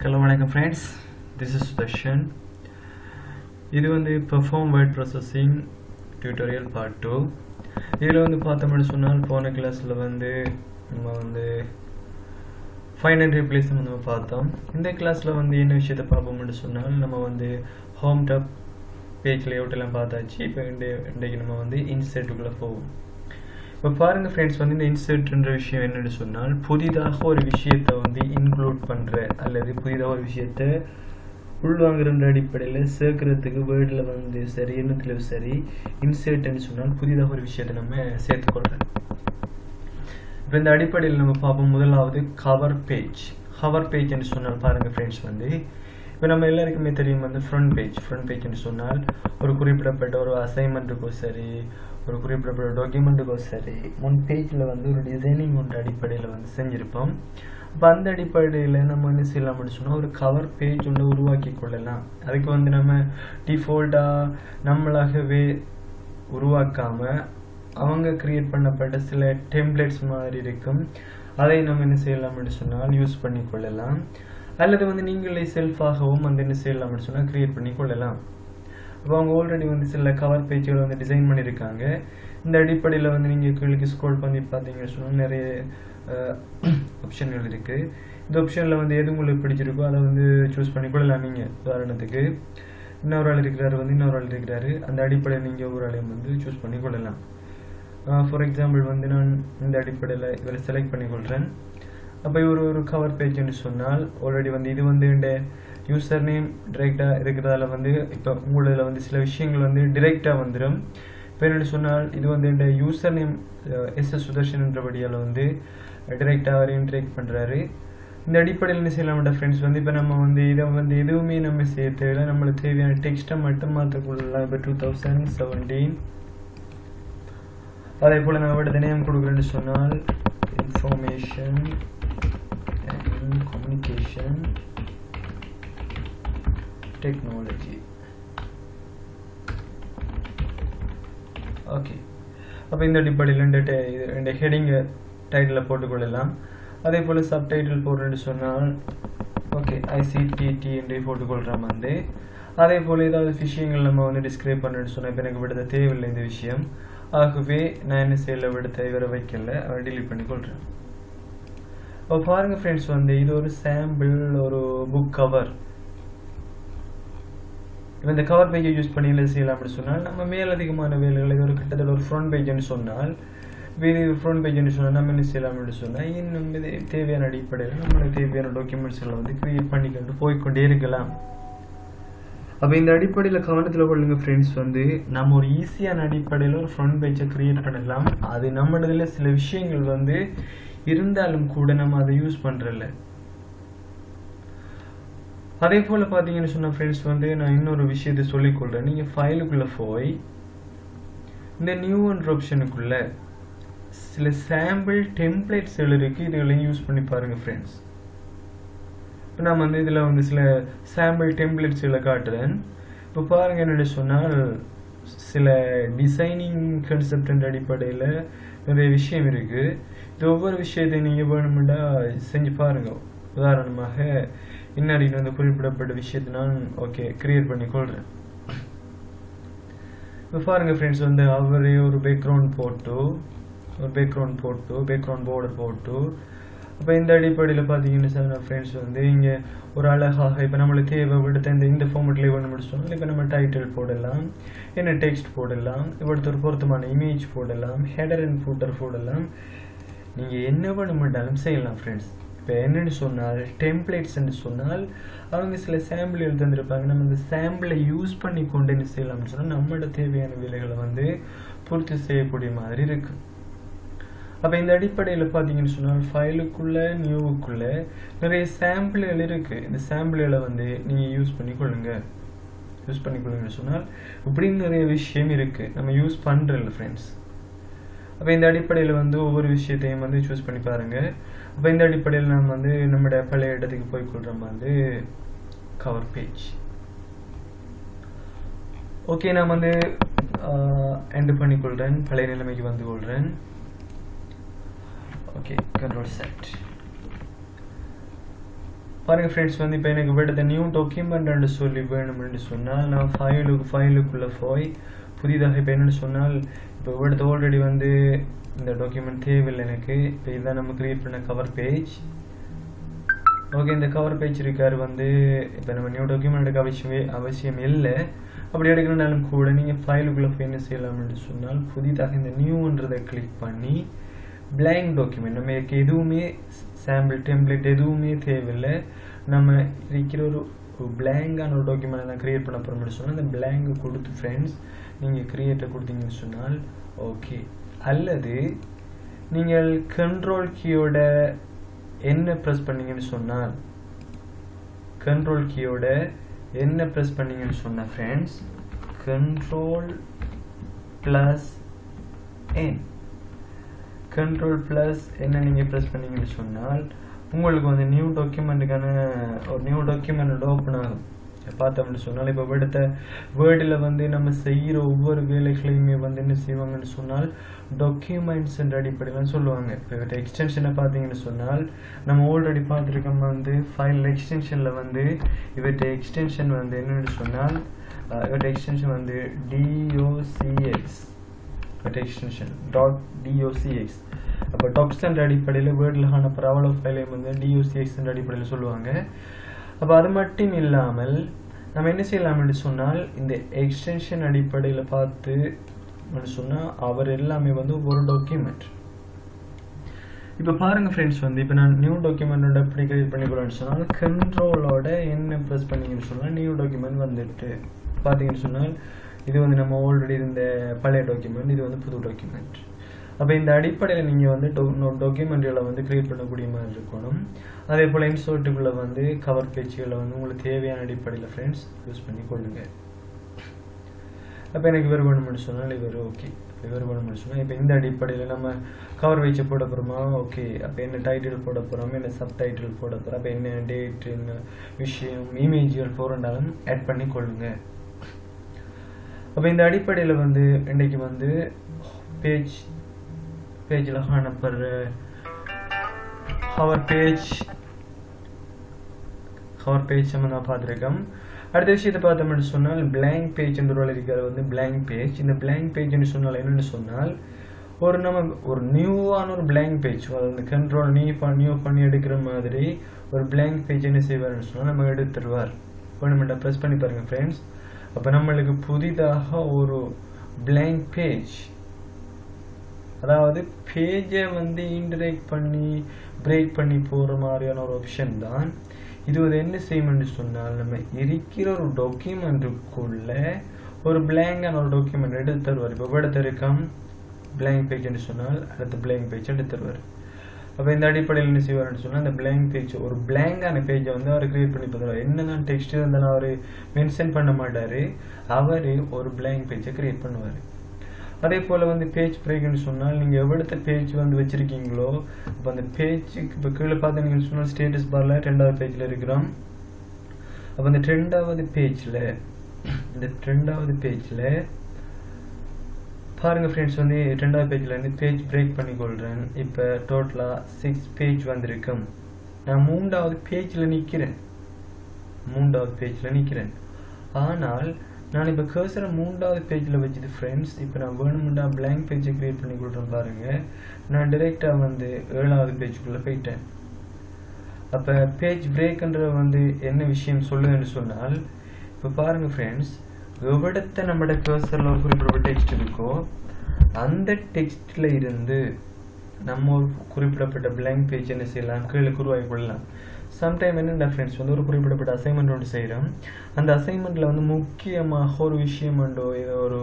hello வணக்கம் friends this is Sudharshan இது வந்து perform word processing tutorial part two இதில் வந்து பார்த்தோம்னு சொன்னால் போன கிளாஸில் வந்து நம்ம வந்து ஃபைன் அண்ட் ரீப்ளேஸ் நம்ம பார்த்தோம் இந்த கிளாஸில் வந்து என்ன விஷயத்தை பார்ப்போம்னு சொன்னால் நம்ம வந்து ஹோம் டாப் பேஜ் லேஅவுட் எல்லாம் பார்த்தாச்சு இப்போ இன்றைக்கு நம்ம வந்து இன்செர்ட்டுக்குள்ளே போவோம் இப்போ பாருங்க ஃப்ரெண்ட்ஸ் வந்து இந்த இன்சர்ட்ன்ற விஷயம் என்னன்னு சொன்னால் புதிதாக ஒரு விஷயத்தை வந்து இன்க்ளூட் பண்ணுற அல்லது புதிதாக ஒரு விஷயத்தை உள்வாங்குற அடிப்படையில் சேர்க்கறதுக்கு வேர்டில் வந்து சரி எண்ணத்தில் சரி இன்சர்ட்னு சொன்னால் புதிதாக ஒரு விஷயத்தை நம்ம சேர்த்துக்கொள்கிறோம் இப்போ இந்த அடிப்படையில் நம்ம பார்ப்போம் முதலாவது கவர் பேஜ் கவர் பேஜ்னு சொன்னால் பாருங்கள் ஃப்ரெண்ட்ஸ் வந்து இப்போ நம்ம எல்லாருக்குமே தெரியும் வந்து ஃப்ரண்ட் பேஜ் ஃப்ரண்ட் பேஜ்னு சொன்னால் ஒரு குறிப்பிடப்பட்ட ஒரு அசைன்மெண்ட்டுக்கோ சரி ஒரு குறிப்பிடப்பட்ட டாக்குமெண்ட்டுக்கோ சரி முன் பேஜில் வந்து ஒரு டிசைனிங் ஒன்று அடிப்படையில் வந்து செஞ்சுருப்போம் அப்போ அந்த அடிப்படையில் நம்ம என்ன செய்யலாம் அப்படின்னு சொன்னால் ஒரு கவர் பேஜ் ஒன்று உருவாக்கி கொள்ளலாம் அதுக்கு வந்து நம்ம டிஃபால்ட்டாக நம்மளாகவே உருவாக்காமல் அவங்க கிரியேட் பண்ணப்பட்ட சில டெம்ப்ளேட்ஸ் மாதிரி இருக்கும் அதை நம்ம என்ன செய்யலாம் அப்படின்னு சொன்னால் யூஸ் பண்ணி கொள்ளலாம் அல்லது வந்து நீங்களே செல்ஃபாகவும் வந்து என்ன செய்யலாம் அப்படின்னு சொன்னால் கிரியேட் பண்ணி கொள்ளலாம் அப்போ அவங்க ஆல்ரெடி வந்து சில கவர் பேஜ்களை வந்து டிசைன் பண்ணியிருக்காங்க இந்த அடிப்படையில் வந்து நீங்கள் கீழுக்கு ஸ்க்ரோல் பண்ணி பார்த்தீங்கன்னு சொன்னால் நிறைய ஆப்ஷன்கள் இருக்குது இந்த ஆப்ஷனில் வந்து எது உங்களுக்கு பிடிச்சிருக்கோ அதை வந்து சூஸ் பண்ணி கொள்ளலாம் நீங்கள் உதாரணத்துக்கு இன்னொரு ஆள் இருக்கிறாரு வந்து இன்னொரு ஆள் இருக்கிறாரு அந்த அடிப்படையில் நீங்கள் ஒரு ஆளையும் வந்து சூஸ் பண்ணி கொள்ளலாம் ஃபார் எக்ஸாம்பிள் வந்து நான் இந்த அடிப்படையில் இதில் செலக்ட் பண்ணி கொள்கிறேன் அப்போ இவர் ஒரு கவர் பேஜ்னு சொன்னால் ஆல்ரெடி வந்து இது வந்து இந்த யூசர் நேம் டிரெக்டாக இருக்கிறதால வந்து இப்போ உங்களில் வந்து சில விஷயங்கள் வந்து டிரெக்டாக வந்துடும் இப்போ என்னென்னு சொன்னால் இது வந்து இந்த யூசர் நேம் எஸ் எஸ் சுதர்ஷன்ன்றபடியால் வந்து டிரெக்டாக அவர் இன்ட்ரேக்ட் பண்ணுறாரு இந்த அடிப்படையில் என்ன செய்யலாம் ஃப்ரெண்ட்ஸ் வந்து இப்போ நம்ம வந்து இதை வந்து எதுவுமே நம்ம செய்ய தேவையில்லை நம்மளுக்கு தேவையான டெக்ஸ்ட்டை மட்டும் மாற்றக்கொள்ளலாம் இப்போ டூ தௌசண்ட் செவன்டீன் அதே போல் நான் விட நேம் கொடுக்குறேன்னு சொன்னால் information and communication technology okay அப்போ இந்த அடிப்படையில் ரெண்டு இது ரெண்டு ஹெடிங்கை டைட்டில் போட்டுக்கொள்ளலாம் அதே போல் சப்டைட்டில் போடுறேன்னு சொன்னால் ஓகே ஐசிடிடி என்று போட்டுக்கொள்கிறோம் வந்து அதே போல் ஏதாவது விஷயங்கள் நம்ம வந்து டிஸ்கிரைப் பண்ணுறேன்னு சொன்னால் இப்போ எனக்கு விடுத தேவையில்லை இந்த விஷயம் ஆகவே நான் என்ன செய்யல விடுத்த இவரை வைக்கல அவர் டிலீட் பண்ணி கொள்கிறேன் இப்போ பாருங்கள் ஃப்ரெண்ட்ஸ் வந்து இது ஒரு சாம்பிள் ஒரு புக் கவர் இப்போ இந்த கவர் பேஜை யூஸ் பண்ணி என்ன செய்யலாம் அப்படின்னு சொன்னால் நம்ம மேலதிகமான வேலைகள் இது ஒரு கிட்டத்தட்ட ஒரு ஃப்ரண்ட் பேஜ்னு சொன்னால் இது ஃப்ரண்ட் பேஜ்னு சொன்னால் நம்ம என்ன செய்யலாம் அப்படின்னு சொன்னால் இன்னும் இது தேவையான அடிப்படையில் நம்மளுக்கு தேவையான டாக்குமெண்ட்ஸ்களை வந்து க்ரியேட் பண்ணிக்கொண்டு போய்கொண்டே இருக்கலாம் அப்போ இந்த அடிப்படையில் கவனத்தில் கொள்ளுங்க ஃப்ரெண்ட்ஸ் வந்து நம்ம ஒரு ஈஸியான அடிப்படையில் ஒரு ஃப்ரண்ட் பேஜை க்ரியேட் பண்ணலாம் அது நம்மளதுல சில விஷயங்கள் வந்து இருந்தாலும் கூட நம்ம அதை யூஸ் பண்ணுறதில்ல அதே போல் பார்த்தீங்கன்னு சொன்ன ஃப்ரெண்ட்ஸ் வந்து நான் இன்னொரு விஷயத்தை சொல்லிக்கொள்கிறேன் நீங்கள் ஃபைலுக்குள்ளே போய் இந்த நியூ ஒன்ற ஆப்ஷனுக்குள்ள சில சாம்பிள் டெம்ப்ளேட்ஸ் இருக்குது இதுகளையும் யூஸ் பண்ணி பாருங்கள் ஃப்ரெண்ட்ஸ் இப்போ நான் வந்து இதில் வந்து சில சாம்பிள் டெம்ப்ளேட்ஸ்களை காட்டுறேன் இப்போ பாருங்கள் என்னென்னு சொன்னால் சில டிசைனிங் கன்செப்ட் அடிப்படையில் நிறைய விஷயம் இருக்குது இது ஒவ்வொரு விஷயத்தையும் நீங்கள் வேணுமெண்டா செஞ்சு பாருங்கள் உதாரணமாக இன்னாடின்னு வந்து குறிப்பிடப்பட்ட விஷயத்தை நான் ஓகே கிரியேட் பண்ணி கொள்கிறேன் இப்போ பாருங்கள் ஃப்ரெண்ட்ஸ் வந்து அவரே ஒரு பேக்ரவுண்ட் போட்டு ஒரு பேக்ரவுண்ட் போட்டு பேக்ரவுண்ட் பார்டர் போட்டு அப்போ இந்த அடிப்படையில் பார்த்தீங்கன்னு சார் ஃப்ரெண்ட்ஸ் வந்து இங்கே ஒரு அழகாக இப்போ நம்மளுக்கு தேவை விடுத்த இந்த இந்த ஃபார்மெட்லேயே ஒன்று முடிச்சோம் இப்போ நம்ம டைட்டில் போடலாம் என்ன டெக்ஸ்ட் போடலாம் இவ்வளோத்த ஒரு பொருத்தமான இமேஜ் போடலாம் ஹெடர் அண்ட் ஃபூட்டர் போடலாம் நீங்கள் என்ன வேணுமென்றாலும் செய்யலாம் ஃப்ரெண்ட்ஸ் இப்போ என்னென்னு சொன்னால் டெம்ப்ளேட்ஸ்ன்னு சொன்னால் அவங்க சில சாம்பிள் எழுதி தந்திருப்பாங்க நம்ம இந்த சாம்பிளை யூஸ் பண்ணி கொண்டு என்ன செய்யலாம்னு சொன்னால் நம்மளோட தேவையான வேலைகளை வந்து பூர்த்தி செய்யக்கூடிய மாதிரி இருக்குது அப்போ இந்த அடிப்படையில் பார்த்தீங்கன்னு சொன்னால் ஃபைலுக்குள்ளே நியூவுக்குள்ளே நிறைய சாம்பிள்கள் இருக்குது இந்த சாம்பிள்களை வந்து நீங்கள் யூஸ் பண்ணி கொள்ளுங்க யூஸ் பண்ணி கொள்ளுங்கன்னு சொன்னால் இப்படின்னு நிறைய விஷயம் இருக்குது நம்ம யூஸ் பண்ணுறதில்ல ஃப்ரெண்ட்ஸ் அப்போ இந்த அடிப்படையில் வந்து ஒவ்வொரு விஷயத்தையும் வந்து சூஸ் பண்ணி பாருங்கள் அப்போ இந்த அடிப்படையில் நம்ம வந்து நம்மளோட பழைய இடத்துக்கு போய் கொள்கிறோம் வந்து கவர் பேஜ் ஓகே நான் வந்து என்டு பண்ணிக்கொள்கிறேன் பழைய நிலைமைக்கு வந்து கொள்கிறேன் ஓகே கண்ட்ரோல் செட் பாருங்க ஃப்ரெண்ட்ஸ் வந்து இப்போ எனக்கு விடுத்த நியூ டாக்குமெண்ட் சொல்லி வேணும்னு சொன்னால் நான் ஃபைலுக்கு ஃபைலுக்குள்ளே போய் புதிதாக இப்போ என்னென்னு சொன்னால் இப்போ விடுத்த ஆல்ரெடி வந்து இந்த டாக்குமெண்ட் தேவையில்லை எனக்கு இப்போ இதுதான் நம்ம கிரியேட் பண்ண கவர் பேஜ் ஓகே இந்த கவர் பேஜ் இருக்கார் வந்து இப்போ நம்ம நியூ டாக்குமெண்ட் எடுக்க அவசியமே அவசியம் இல்லை அப்படி எடுக்கணும்னாலும் கூட நீங்கள் ஃபைலுக்குள்ளே போய் என்ன செய்யலாம்னு சொன்னால் புதிதாக இந்த நியூன்றதை கிளிக் பண்ணி blank டாக்குமெண்ட் நம்ம இதுக்கு எதுவுமே சாம்பிள் டெம்ப்ளேட் எதுவுமே தேவையில்லை நம்ம இருக்கிற ஒரு ஒரு பிளாங்கான ஒரு டாக்குமெண்ட் தான் க்ரியேட் பண்ண போகிறோம்னு சொன்னால் அந்த பிளாங்கை கொடுத்து ஃப்ரெண்ட்ஸ் நீங்கள் க்ரியேட்டை கொடுத்தீங்கன்னு சொன்னால் ஓகே அல்லது நீங்கள் கண்ட்ரோல் கீயோட என்ன ப்ரெஸ் பண்ணீங்கன்னு சொன்னால் கண்ட்ரோல் கீயோட என்ன ப்ரெஸ் பண்ணீங்கன்னு சொன்ன friends control plus N control plus என்ன நீங்கள் ப்ரெஸ் பண்ணீங்கன்னு சொன்னால் உங்களுக்கு வந்து நியூ டாக்குமெண்ட்டுக்கான ஒரு நியூ டாக்குமெண்ட் ஓப்பன் ஆகும் பார்த்தோம்னு சொன்னால் இப்போ எடுத்த வேர்டில் வந்து நம்ம செய்கிற ஒவ்வொரு வேலைகளையுமே வந்து என்ன செய்வாங்கன்னு சொன்னால் டாக்குமெண்ட்ஸ் என்ற அடிப்படையில் சொல்லுவாங்க இப்போ இவற்றை எக்ஸ்டென்ஷனை பார்த்தீங்கன்னு சொன்னால் நம்ம ஆல்ரெடி பார்த்துருக்கோம் வந்து ஃபைல் எக்ஸ்டென்ஷனில் வந்து இவற்றை எக்ஸ்டென்ஷன் வந்து என்னென்னு சொன்னால் இவற்றை எக்ஸ்டென்ஷன் வந்து DOCX but extension dot DOCX அப்போ டாக்ஸ் என்ற அடிப்படையில் வேர்டில் காணப்படுற அவ்வளோ ஃபைலையும் வந்து டிஓசிஎக்ஸ் என்ற அடிப்படையில் சொல்லுவாங்க அப்போ அது மட்டும் இல்லாமல் நம்ம என்ன செய்யலாம்னு சொன்னால் இந்த எக்ஸ்டென்ஷன் அடிப்படையில் பார்த்து சொன்னால் அவர் எல்லாமே வந்து ஒரு டாக்குமெண்ட் இப்போ பாருங்க ஃப்ரெண்ட்ஸ் வந்து இப்போ நான் நியூ டாக்குமெண்டோட எப்படி கிரியேட் பண்ணிக்கிறோம்னு சொன்னால் கண்ட்ரோலோட என்ன ப்ரெஸ் பண்ணீங்கன்னு சொன்னால் நியூ டாக்குமெண்ட் வந்துட்டு பார்த்தீங்கன்னு சொன்னால் இது வந்து நம்ம ஆல்ரெடி இருந்த பழைய டாக்குமெண்ட் இது வந்து புது டாக்குமெண்ட் அப்போ இந்த அடிப்படையில் நீங்கள் வந்து டாக்குமெண்ட்களை வந்து கிரியேட் பண்ணக்கூடிய மாதிரி இருக்கணும் அதே போல் இன்சோர்ட்டுக்குள்ளே வந்து கவர் பேஜ்களில் வந்து உங்களுக்கு தேவையான அடிப்படையில் ஃப்ரெண்ட்ஸ் யூஸ் பண்ணி கொள்ளுங்க அப்போ எனக்கு இவர் வேணும்னு சொன்னால் இவர் ஓகே இவர் வேணும்னு சொன்னால் இப்போ இந்த அடிப்படையில் நம்ம கவர் பேஜை போட போகிறோமா ஓகே அப்போ என்ன டைட்டில் போட போகிறோம் என்ன சப் டைட்டில் போட போகிறோம் அப்போ என்ன டேட் என்ன விஷயம் இமேஜ்கள் போகிறனாலும் ஆட் பண்ணி கொள்ளுங்க அப்போ இந்த அடிப்படையில் வந்து இன்றைக்கு வந்து பேஜ் பேஜில் காணப்படுற கவர் பேஜ் கவர் பேஜ் நம்ம நான் பார்த்துருக்கோம் அடுத்த விஷயத்தை பார்த்தோம்னு சொன்னால் பிளாங்க் பேஜ் என்ற ஒரு இருக்கிறது வந்து பிளாங்க் பேஜ் இந்த பிளாங்க் பேஜ்னு சொன்னால் என்னென்னு சொன்னால் ஒரு நம்ம ஒரு நியூவான ஒரு பிளாங்க் பேஜ் அந்த கண்ட்ரோல் நியூ பண்ணி நியூ பண்ணி எடுக்கிற மாதிரி ஒரு பிளாங்க் பேஜ் என்ன செய்வார்னு சொன்னால் நம்ம எடுத்துருவார் வேணுமெண்டா ப்ரெஸ் பண்ணி பாருங்கள் ஃப்ரெண்ட்ஸ் அப்போ நம்மளுக்கு புதிதாக ஒரு பிளாங்க் பேஜ் அதாவது பேஜை வந்து இன்டரேக்ட் பண்ணி பிரேக் பண்ணி போகிற மாதிரியான ஒரு ஆப்ஷன் தான் இது வந்து என்ன செய்யணும்னு சொன்னால் நம்ம இருக்கிற ஒரு டாக்குமெண்ட்டுக்குள்ள ஒரு பிளாங்கான ஒரு டாக்குமெண்ட் எடுத்து தருவார் இப்போ எடுத்து இருக்காம் பிளாங்க் பேஜ்னு சொன்னால் அடுத்த பிளாங்க் பேஜ் எடுத்து தருவார் அப்போ இந்த அடிப்படையில் என்ன செய்வார்னு சொன்னால் அந்த பிளாங்க் பேஜ் ஒரு பிளாங்கான பேஜை வந்து அவர் கிரியேட் பண்ணி தருவார் என்னதான் டெக்ஸ்ட் இருந்தாலும் அவர் மென்ஷன் பண்ண மாட்டார் அவர் ஒரு பிளாங்க் பேஜை கிரியேட் பண்ணுவார் அதே போல் வந்து பேஜ் பிரேக்னு சொன்னால் நீங்கள் எவ்வளோத்த பேஜ் வந்து வச்சுருக்கீங்களோ இப்போ அந்த பேஜுக்கு இப்போ கீழே பார்த்தீங்கன்னு சொன்னால் ஸ்டேட்டஸ் பாரில் ரெண்டாவது பேஜில் இருக்கிறோம் அப்போ அந்த ரெண்டாவது பேஜில் இந்த ரெண்டாவது பேஜில் பாருங்கள் ஃப்ரெண்ட்ஸ் வந்து ரெண்டாவது பேஜில் வந்து பேஜ் பிரேக் பண்ணி கொள்கிறேன் இப்போ டோட்டலாக சிக்ஸ் பேஜ் வந்திருக்கும் நான் மூன்றாவது பேஜில் நிற்கிறேன் மூன்றாவது பேஜில் நிற்கிறேன் ஆனால் நான் இப்போ கர்சரை மூன்றாவது பேஜில் வச்சுது ஃப்ரெண்ட்ஸ் இப்போ நான் வேணுமெண்டா பிளாங்க் பேஜை க்ரியேட் பண்ணி கொடுக்குறேன் பாருங்கள் நான் டிரெக்டாக வந்து ஏழாவது பேஜுக்குள்ளே போயிட்டேன் அப்போ பேஜ் பிரேக்ன்ற வந்து என்ன விஷயம் சொல்லுதுன்னு சொன்னால் இப்போ பாருங்கள் ஃப்ரெண்ட்ஸ் எவ்வளத்த நம்மளோட கர்சரில் ஒரு குறிப்பிட்ட டெக்ஸ்ட் இருக்கோ அந்த டெக்ஸ்டில் இருந்து நம்ம ஒரு குறிப்பிடப்பட்ட பிளாங்க் பேஜ் என்ன செய்யலாம் கீழே உருவாக்கி கொள்ளலாம் சம்டைம் என்னென்ன ஃப்ரெண்ட்ஸ் வந்து ஒரு குறிப்பிடப்பட்ட அசைன்மெண்ட் ஒன்று செய்கிறோம் அந்த அசைன்மெண்ட்டில் வந்து முக்கியமாக ஒரு விஷயமண்டோ ஏதோ ஒரு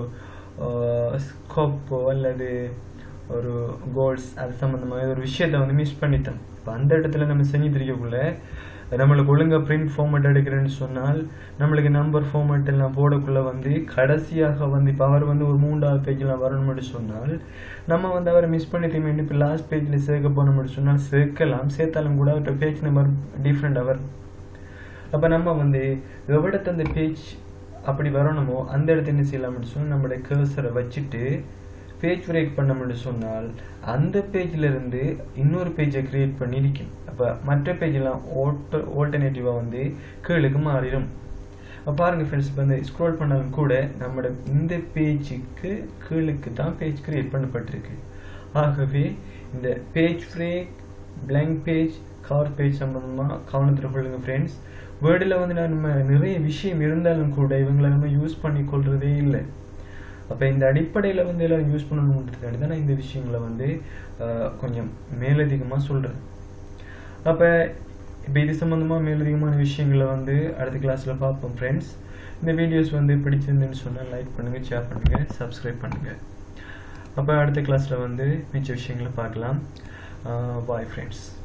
ஸ்கோப்போ அல்லது ஒரு கோல்ஸ் அது சம்மந்தமாக ஒரு விஷயத்தை வந்து மிஸ் பண்ணிட்டோம் இப்போ அந்த இடத்துல நம்ம செஞ்சு தெரியக்குள்ள நம்மளுக்கு ஒழுங்காக பிரிண்ட் ஃபார்மேட் எடுக்கிறேன்னு சொன்னால் நம்மளுக்கு நம்பர் ஃபார்மேட் எல்லாம் போடக்குள்ள வந்து கடைசியாக வந்து இப்போ அவர் வந்து ஒரு மூன்றாவது பேஜில் வரணும்னு சொன்னால் நம்ம வந்து அவரை மிஸ் பண்ணிட்டோமே இப்போ லாஸ்ட் பேஜில் சேர்க்க போனோம்னு சொன்னால் சேர்க்கலாம் சேர்த்தாலும் கூட அவர்கிட்ட பேஜ் நம்பர் டிஃப்ரெண்ட் அவர் அப்போ நம்ம வந்து எவ்வளோத்த அந்த பேஜ் அப்படி வரணுமோ அந்த இடத்த என்ன செய்யலாம்னு சொன்னால் நம்மளுடைய கர்சரை வச்சுட்டு பேஜ் பிரேக் பண்ணோம்னு சொன்னால் அந்த பேஜ்ல இருந்து இன்னொரு பேஜை கிரியேட் பண்ணியிருக்கும் அப்போ மற்ற பேஜெல்லாம் ஓட்ட ஆல்டர்னேட்டிவாக வந்து கீழுக்கு மாறிடும் அப்ப பாருங்க ஃப்ரெண்ட்ஸ் இப்போ இந்த ஸ்க்ரோல் பண்ணாலும் கூட நம்மளோட இந்த பேஜுக்கு கீழுக்கு தான் பேஜ் கிரியேட் பண்ணப்பட்டிருக்கு ஆகவே இந்த page break blank page cover page சம்பந்தமாக கவனத்தில் கொள்ளுங்க ஃப்ரெண்ட்ஸ் வேர்டில் வந்து நம்ம நிறைய விஷயம் இருந்தாலும் கூட இவங்களை நம்ம யூஸ் பண்ணி கொள்றதே இல்லை அப்போ இந்த அடிப்படையில் வந்து எல்லாரும் யூஸ் பண்ணணுன்றதுக்காண்டி தான் நான் இந்த விஷயங்களை வந்து ஆஹ், கொஞ்சம் மேலதிகமாக சொல்கிறேன் அப்போ இப்போ இது சம்மந்தமாக மேலதிகமான விஷயங்களை வந்து அடுத்த கிளாஸில் பார்ப்போம் ஃப்ரெண்ட்ஸ் இந்த வீடியோஸ் வந்து பிடிச்சிருந்துன்னு சொன்னால் லைக் பண்ணுங்கள் ஷேர் பண்ணுங்கள் சப்ஸ்கிரைப் பண்ணுங்கள் அப்போ அடுத்த கிளாஸில் வந்து மிச்ச விஷயங்களை பார்க்கலாம் பாய் ஃப்ரெண்ட்ஸ்